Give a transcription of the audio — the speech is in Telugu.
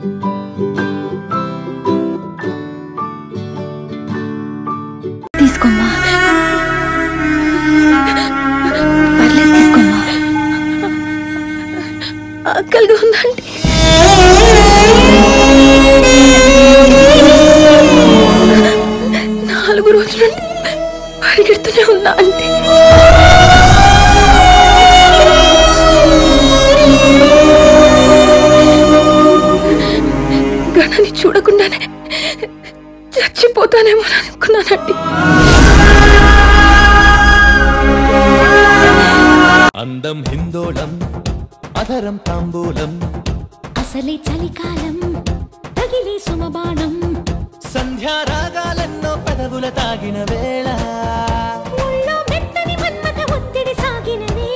తీసుకోమ్మా పర్లేదు తీసుకోమ్మా ఆకలిగా ఉందండి నాలుగు రోజుల నుండి పరిగెడుతూనే ఉన్నా అంటే గణని చూడకుండానే చచ్చిపోతానేమో అనుకున్నానండి అందం హిందోళం అధరం తాంబూలం అసలే చలికాలం తగిలే సుమబాణం సంధ్యారాగాలెన్నో పెదవుల తాగిన వేళ ఒళ్ళో మెత్తని మన్మథ ఒత్తిడి సాగిన వేళ